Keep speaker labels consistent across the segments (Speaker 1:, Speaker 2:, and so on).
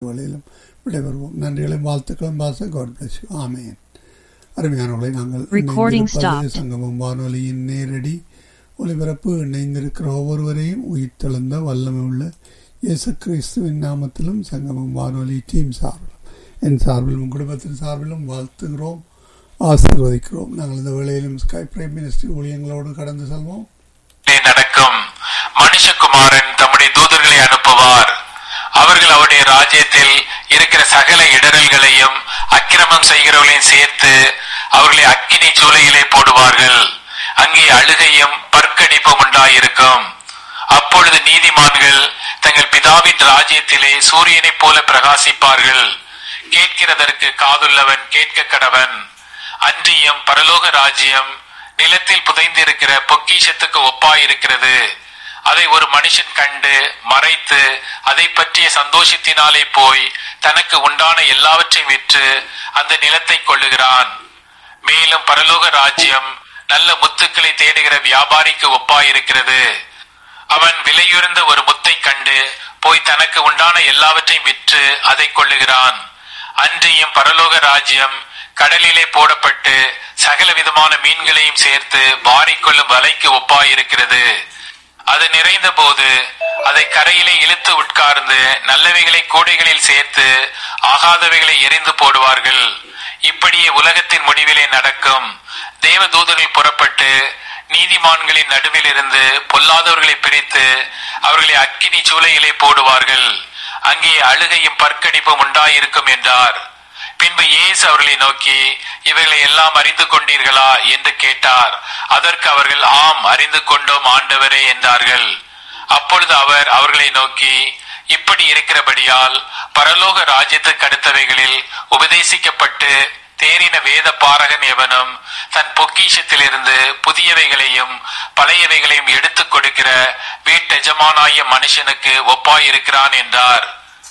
Speaker 1: வேளையிலும் விடைபெறுவோம் நன்றிகளும் வாழ்த்துக்களும் பாச காட் பிளஸ் ஆமேன் அருமையானவர்களை நாங்கள்
Speaker 2: Recording
Speaker 1: இணைந்திருப்பது
Speaker 2: stopped.
Speaker 1: சங்கமம் வானொலியின் நேரடி ஒலிபரப்பு இணைந்திருக்கிற ஒவ்வொருவரையும் உயிர்த்தெழுந்த வல்லமை உள்ள இயேசு கிறிஸ்துவின் நாமத்திலும் சங்கமம் வானொலி டீம் சார்பிலும் என் சார்பிலும் உன் குடும்பத்தின் சார்பிலும் வாழ்த்துகிறோம் ஆசீர்வதிக்கிறோம் நாங்கள் இந்த வேளையிலும் ஸ்கை பிரைம் மினிஸ்ட்ரி ஊழியங்களோடு கடந்து செல்வோம்
Speaker 3: இதிலே நடக்கும் மனுஷகுமாரன் தம்முடைய தூதர்களை அனுப்புவார் அவர்கள் அவருடைய ராஜ்யத்தில் இருக்கிற சகல இடரல்களையும் அக்கிரமம் செய்கிறவர்களையும் சேர்த்து அவர்களை அக்கினி சூளையிலே போடுவார்கள் அங்கே அழுகையும் பற்கடிப்பும் உண்டாயிருக்கும் அப்பொழுது நீதிமான்கள் தங்கள் பிதாவின் ராஜ்யத்திலே சூரியனைப் போல பிரகாசிப்பார்கள் கேட்கிறதற்கு காதுள்ளவன் கேட்க கடவன் அன்றியும் பரலோக ராஜ்யம் நிலத்தில் புதைந்திருக்கிற பொக்கிஷத்துக்கு ஒப்பாயிருக்கிறது அதை ஒரு மனுஷன் கண்டு மறைத்து அதை பற்றிய சந்தோஷத்தினாலே போய் தனக்கு உண்டான எல்லாவற்றையும் விற்று அந்த நிலத்தை கொள்ளுகிறான் மேலும் பரலோக ராஜ்யம் நல்ல முத்துக்களை தேடுகிற வியாபாரிக்கு ஒப்பாயிருக்கிறது அவன் விலையுறந்த ஒரு முத்தை கண்டு போய் தனக்கு உண்டான எல்லாவற்றையும் விற்று அதை கொள்ளுகிறான் அன்றியும் பரலோக ராஜ்யம் கடலிலே போடப்பட்டு சகல விதமான மீன்களையும் சேர்த்து வாரிக்கொள்ளும் வலைக்கு ஒப்பாயிருக்கிறது அது நிறைந்த போது அதை கரையிலே இழுத்து உட்கார்ந்து நல்லவைகளை கூடைகளில் சேர்த்து ஆகாதவைகளை எரிந்து போடுவார்கள் இப்படியே உலகத்தின் முடிவிலே நடக்கும் தேவ தூதர்கள் புறப்பட்டு நீதிமான்களின் நடுவில் இருந்து பொல்லாதவர்களை பிரித்து அவர்களை அக்கினி சூளையிலே போடுவார்கள் அங்கே அழுகையும் பற்கடிப்பும் உண்டாயிருக்கும் என்றார் பின்பு இயேசு அவர்களை நோக்கி இவைகளை எல்லாம் அறிந்து கொண்டீர்களா என்று கேட்டார் அதற்கு அவர்கள் ஆம் அறிந்து கொண்டோம் ஆண்டவரே என்றார்கள் அப்பொழுது அவர் அவர்களை நோக்கி இப்படி இருக்கிறபடியால் பரலோக ராஜ்யத்துக்கு அடுத்தவைகளில் உபதேசிக்கப்பட்டு தேறின வேத பாரகன் எவனும் தன் பொக்கிஷத்திலிருந்து புதியவைகளையும் பழையவைகளையும் எடுத்துக் கொடுக்கிற வீட்டெஜமானாய மனுஷனுக்கு ஒப்பாயிருக்கிறான் என்றார்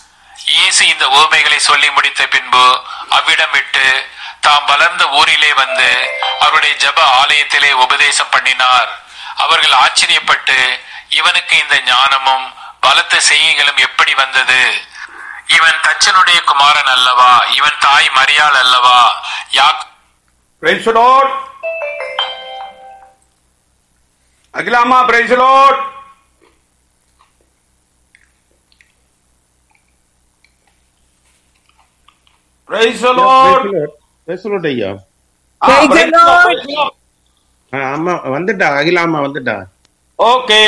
Speaker 3: இயேசு இந்த ஓமைகளை சொல்லி முடித்த பின்பு அவ்விடம் விட்டு தாம் வளர்ந்த ஊரிலே வந்து அவருடைய ஜெப ஆலயத்திலே உபதேசம் பண்ணினார் அவர்கள் ஆச்சரியப்பட்டு இவனுக்கு இந்த ஞானமும் பலத்த செய்கைகளும் எப்படி வந்தது இவன் தச்சனுடைய குமாரன் அல்லவா இவன் தாய் மரியாள் அல்லவா யாக்
Speaker 4: Praise the Lord. அகிலாமா praise the Lord. Praise the Lord.
Speaker 5: பேசலோட் ஐயா
Speaker 4: ஆ,
Speaker 6: Praise the
Speaker 4: praise the Lord,
Speaker 6: Lord.
Speaker 4: praise the Lord.
Speaker 5: ஆ, அம்மா வந்துட்டா அகிலாமா வந்துட்டா
Speaker 4: Okay.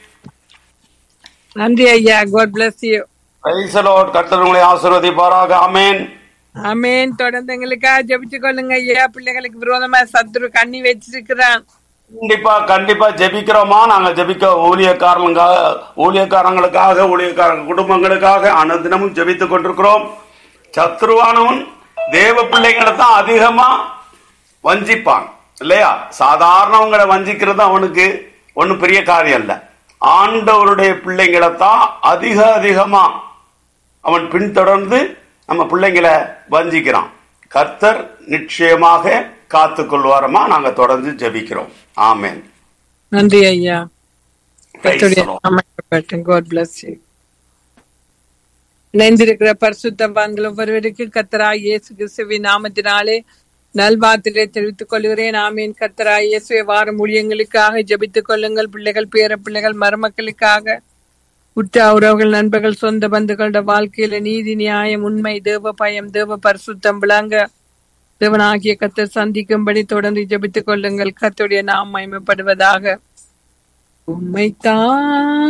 Speaker 6: நன்றி ஐயா God bless you
Speaker 4: Praise the Lord. கர்த்தர் உங்களை ஆசீர்வதிப்பாராக ஆமென்
Speaker 6: ஆமேன் தொடர்ந்து எங்களுக்காக ஜெபிச்சு கொள்ளுங்க ஐயா பிள்ளைகளுக்கு விரோதமா சத்துரு கண்ணி வச்சிருக்கிறான்
Speaker 4: கண்டிப்பா கண்டிப்பா ஜெபிக்கிறோமா நாங்க ஜெபிக்க ஊழியக்காரங்களுக்காக ஊழியக்காரங்களுக்காக ஊழியக்காரங்க குடும்பங்களுக்காக அனுதினமும் ஜெபித்துக் கொண்டிருக்கிறோம் சத்ருவானவன் தேவ பிள்ளைங்களை தான் அதிகமா வஞ்சிப்பான் இல்லையா சாதாரணவங்களை வஞ்சிக்கிறது அவனுக்கு ஒன்றும் பெரிய காரியம் இல்ல ஆண்டவருடைய பிள்ளைங்களை தான் அதிக அதிகமா அவன் பின்தொடர்ந்து நம்ம பிள்ளைங்களை வஞ்சிக்கிறான் கர்த்தர் நிச்சயமாக காத்துக்கொள்வாரமா நாங்க தொடர்ந்து ஜெபிக்கிறோம் ஆமென்
Speaker 6: நன்றி ஐயா
Speaker 4: Praise the Lord.
Speaker 6: God bless you இணைந்திருக்கிற பரிசுத்தவான்கள் ஒவ்வொருவருக்கு கத்தரா இயேசு கிறிஸ்துவின் நாமத்தினாலே நல்வாத்திரை தெரிவித்துக் கொள்கிறேன் ஆமீன் கத்தரா இயேசுவை வாரம் ஊழியங்களுக்காக ஜெபித்துக் கொள்ளுங்கள் பிள்ளைகள் பேர பிள்ளைகள் மருமக்களுக்காக உற்ற உறவுகள் நண்பர்கள் சொந்த பந்துகளோட வாழ்க்கையில நீதி நியாயம் உண்மை தேவ பயம் தேவ பரிசுத்தம் விளங்க தேவனாகிய கத்தர் சந்திக்கும்படி தொடர்ந்து ஜெபித்துக் கொள்ளுங்கள் கர்த்தருடைய நாம் மகிமைப்படுவதாக உம்மைத்தான்